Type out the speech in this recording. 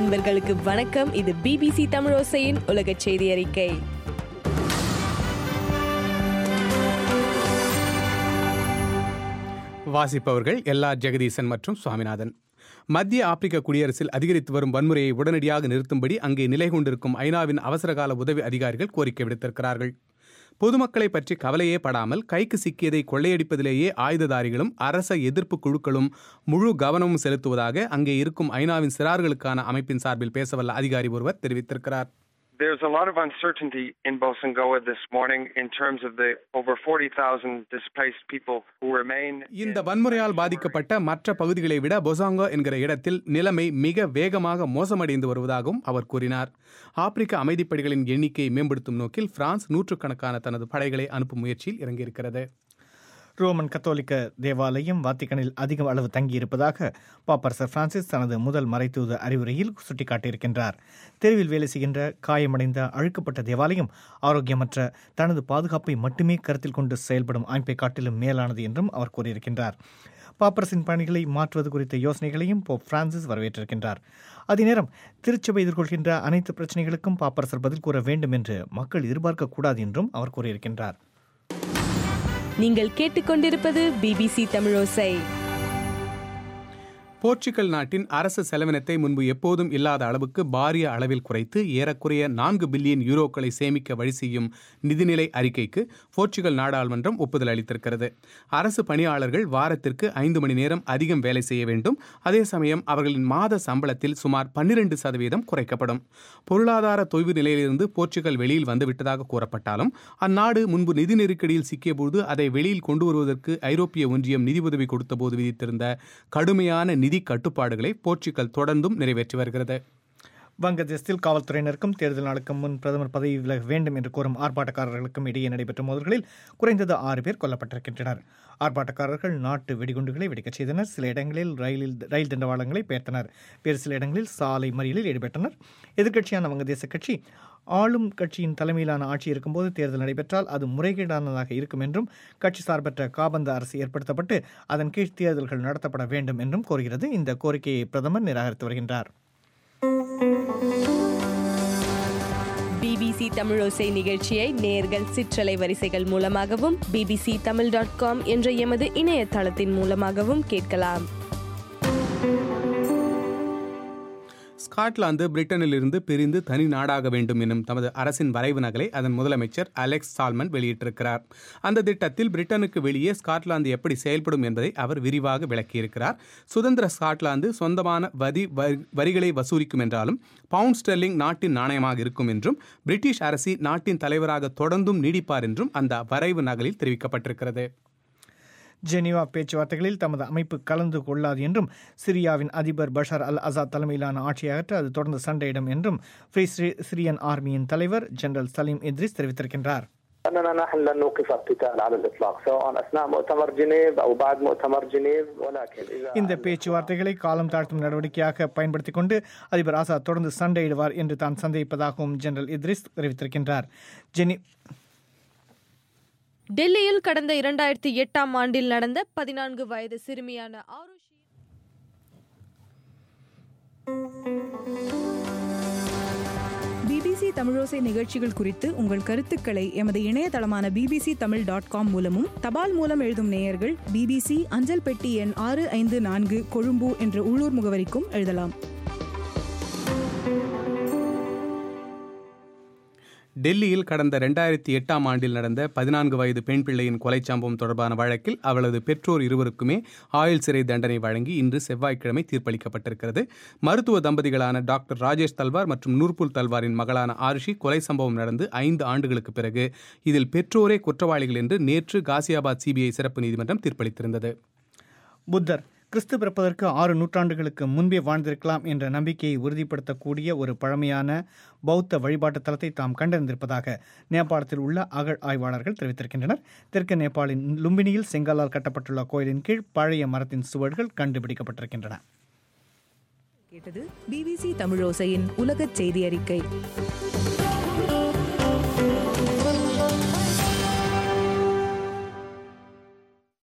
நண்பர்களுக்கு வணக்கம் இது பிபிசி தமிழோசையின் உலக செய்தி அறிக்கை வாசிப்பவர்கள் எல்லா ஜெகதீசன் மற்றும் சுவாமிநாதன் மத்திய ஆப்பிரிக்க குடியரசில் அதிகரித்து வரும் வன்முறையை உடனடியாக நிறுத்தும்படி அங்கே நிலை கொண்டிருக்கும் ஐநாவின் அவசரகால உதவி அதிகாரிகள் கோரிக்கை விடுத்திருக்கிறார்கள் பொதுமக்களை பற்றி கவலையே படாமல் கைக்கு சிக்கியதை கொள்ளையடிப்பதிலேயே ஆயுததாரிகளும் அரச எதிர்ப்பு குழுக்களும் முழு கவனமும் செலுத்துவதாக அங்கே இருக்கும் ஐநாவின் சிறார்களுக்கான அமைப்பின் சார்பில் பேசவல்ல அதிகாரி ஒருவர் தெரிவித்திருக்கிறார் There's a lot of uncertainty in Bosangoa this morning in terms of the over 40,000 displaced people who remain. இந்த வன்முறையால் பாதிக்கப்பட்ட மற்ற பகுதிகளை விட பொசாங்கோ என்கிற இடத்தில் நிலைமை மிக வேகமாக மோசமடைந்து வருவதாகவும் அவர் கூறினார் ஆப்பிரிக்க அமைதிப்படைகளின் எண்ணிக்கையை மேம்படுத்தும் நோக்கில் பிரான்ஸ் நூற்றுக்கணக்கான தனது படைகளை அனுப்பும் முயற்சியில் இறங்கியிருக்கிறது ரோமன் கத்தோலிக்க தேவாலயம் வாத்திகனில் அதிக அளவு தங்கியிருப்பதாக பாப்பரசர் பிரான்சிஸ் தனது முதல் மறைத்தூது அறிவுரையில் சுட்டிக்காட்டியிருக்கின்றார் தெருவில் வேலை செய்கின்ற காயமடைந்த அழுக்கப்பட்ட தேவாலயம் ஆரோக்கியமற்ற தனது பாதுகாப்பை மட்டுமே கருத்தில் கொண்டு செயல்படும் அமைப்பை காட்டிலும் மேலானது என்றும் அவர் கூறியிருக்கின்றார் பாப்பரசின் பணிகளை மாற்றுவது குறித்த யோசனைகளையும் போப் பிரான்சிஸ் வரவேற்றிருக்கின்றார் அதே நேரம் திருச்சபை எதிர்கொள்கின்ற அனைத்து பிரச்சனைகளுக்கும் பாப்பரசர் பதில் கூற வேண்டும் என்று மக்கள் எதிர்பார்க்கக்கூடாது என்றும் அவர் கூறியிருக்கின்றார் நீங்கள் கேட்டுக்கொண்டிருப்பது பிபிசி தமிழோசை போர்ச்சுகல் நாட்டின் அரசு செலவினத்தை முன்பு எப்போதும் இல்லாத அளவுக்கு பாரிய அளவில் குறைத்து ஏறக்குறைய நான்கு பில்லியன் யூரோக்களை சேமிக்க வழி செய்யும் நிதிநிலை அறிக்கைக்கு போர்ச்சுகல் நாடாளுமன்றம் ஒப்புதல் அளித்திருக்கிறது அரசு பணியாளர்கள் வாரத்திற்கு ஐந்து மணி நேரம் அதிகம் வேலை செய்ய வேண்டும் அதே சமயம் அவர்களின் மாத சம்பளத்தில் சுமார் பன்னிரண்டு சதவீதம் குறைக்கப்படும் பொருளாதார தொய்வு நிலையிலிருந்து போர்ச்சுகல் வெளியில் வந்துவிட்டதாக கூறப்பட்டாலும் அந்நாடு முன்பு நிதி நெருக்கடியில் சிக்கியபோது அதை வெளியில் கொண்டு வருவதற்கு ஐரோப்பிய ஒன்றியம் நிதி உதவி கொடுத்தபோது விதித்திருந்த கடுமையான நிதி கட்டுப்பாடுகளை போர்ச்சுகல் தொடர்ந்தும் நிறைவேற்றி வருகிறது வங்கதேசத்தில் காவல்துறையினருக்கும் தேர்தல் நாளுக்கு முன் பிரதமர் பதவி விலக வேண்டும் என்று கோரும் ஆர்ப்பாட்டக்காரர்களுக்கும் இடையே நடைபெற்ற மோதல்களில் குறைந்தது ஆறு பேர் கொல்லப்பட்டிருக்கின்றனர் ஆர்ப்பாட்டக்காரர்கள் நாட்டு வெடிகுண்டுகளை வெடிக்கச் செய்தனர் சில இடங்களில் ரயிலில் ரயில் தண்டவாளங்களை பெயர்த்தனர் வேறு சில இடங்களில் சாலை மறியலில் ஈடுபட்டனர் எதிர்க்கட்சியான வங்கதேச கட்சி ஆளும் கட்சியின் தலைமையிலான ஆட்சி இருக்கும்போது தேர்தல் நடைபெற்றால் அது முறைகேடானதாக இருக்கும் என்றும் கட்சி சார்பற்ற காபந்த அரசு ஏற்படுத்தப்பட்டு அதன் கீழ் தேர்தல்கள் நடத்தப்பட வேண்டும் என்றும் கோருகிறது இந்த கோரிக்கையை பிரதமர் நிராகரித்து வருகின்றார் பிபிசி தமிழோசை நிகழ்ச்சியை நேர்கள் சிற்றலை வரிசைகள் மூலமாகவும் பிபிசி தமிழ் டாட் காம் என்ற எமது இணையதளத்தின் மூலமாகவும் கேட்கலாம் ஸ்காட்லாந்து பிரிட்டனிலிருந்து பிரிந்து தனி நாடாக வேண்டும் எனும் தமது அரசின் வரைவு நகலை அதன் முதலமைச்சர் அலெக்ஸ் சால்மன் வெளியிட்டிருக்கிறார் அந்த திட்டத்தில் பிரிட்டனுக்கு வெளியே ஸ்காட்லாந்து எப்படி செயல்படும் என்பதை அவர் விரிவாக விளக்கியிருக்கிறார் சுதந்திர ஸ்காட்லாந்து சொந்தமான வரி வரிகளை வசூலிக்கும் என்றாலும் பவுண்ட் ஸ்டெர்லிங் நாட்டின் நாணயமாக இருக்கும் என்றும் பிரிட்டிஷ் அரசி நாட்டின் தலைவராக தொடர்ந்தும் நீடிப்பார் என்றும் அந்த வரைவு நகலில் தெரிவிக்கப்பட்டிருக்கிறது ஜெனீவா பேச்சுவார்த்தைகளில் தமது அமைப்பு கலந்து கொள்ளாது என்றும் சிரியாவின் அதிபர் பஷார் அல் அசாத் தலைமையிலான ஆட்சியை அகற்ற அது தொடர்ந்து சண்டையிடும் என்றும் ஃப்ரீ சிரியன் ஆர்மியின் தலைவர் ஜெனரல் சலீம் இத்ரிஸ் தெரிவித்திருக்கின்றார் أننا نحن لن نوقف القتال على الإطلاق سواء أثناء مؤتمر جنيف أو بعد مؤتمر جنيف ولكن إذا இந்த பேச்சுவார்த்தைகளை காலம் தாழ்த்தும் நடவடிக்கையாக பயன்படுத்திக் கொண்டு அதிபர் ஆசாத் தொடர்ந்து சண்டையிடுவார் என்று தான் சந்தேகிப்பதாகவும் ஜெனரல் இத்ரிஸ் தெரிவித்திருக்கின்றார் ஜெனி டெல்லியில் கடந்த இரண்டாயிரத்தி எட்டாம் ஆண்டில் நடந்த பதினான்கு வயது சிறுமியான ஆருஷி பிபிசி தமிழோசை நிகழ்ச்சிகள் குறித்து உங்கள் கருத்துக்களை எமது இணையதளமான பிபிசி தமிழ் டாட் காம் மூலமும் தபால் மூலம் எழுதும் நேயர்கள் பிபிசி அஞ்சல் பெட்டி எண் ஆறு ஐந்து நான்கு கொழும்பு என்ற உள்ளூர் முகவரிக்கும் எழுதலாம் டெல்லியில் கடந்த ரெண்டாயிரத்தி எட்டாம் ஆண்டில் நடந்த பதினான்கு வயது பெண் பிள்ளையின் கொலை சம்பவம் தொடர்பான வழக்கில் அவளது பெற்றோர் இருவருக்குமே ஆயுள் சிறை தண்டனை வழங்கி இன்று செவ்வாய்க்கிழமை தீர்ப்பளிக்கப்பட்டிருக்கிறது மருத்துவ தம்பதிகளான டாக்டர் ராஜேஷ் தல்வார் மற்றும் நூர்புல் தல்வாரின் மகளான ஆருஷி கொலை சம்பவம் நடந்து ஐந்து ஆண்டுகளுக்கு பிறகு இதில் பெற்றோரே குற்றவாளிகள் என்று நேற்று காசியாபாத் சிபிஐ சிறப்பு நீதிமன்றம் தீர்ப்பளித்திருந்தது புத்தர் கிறிஸ்து பிறப்பதற்கு ஆறு நூற்றாண்டுகளுக்கு முன்பே வாழ்ந்திருக்கலாம் என்ற நம்பிக்கையை உறுதிப்படுத்தக்கூடிய ஒரு பழமையான பௌத்த வழிபாட்டு தலத்தை தாம் கண்டறிந்திருப்பதாக நேபாளத்தில் உள்ள அகழ் ஆய்வாளர்கள் தெரிவித்திருக்கின்றனர் தெற்கு நேபாளின் லும்பினியில் செங்கலால் கட்டப்பட்டுள்ள கோயிலின் கீழ் பழைய மரத்தின் சுவடுகள் கண்டுபிடிக்கப்பட்டிருக்கின்றன கேட்டது பிபிசி தமிழோசையின் உலகச் செய்தி அறிக்கை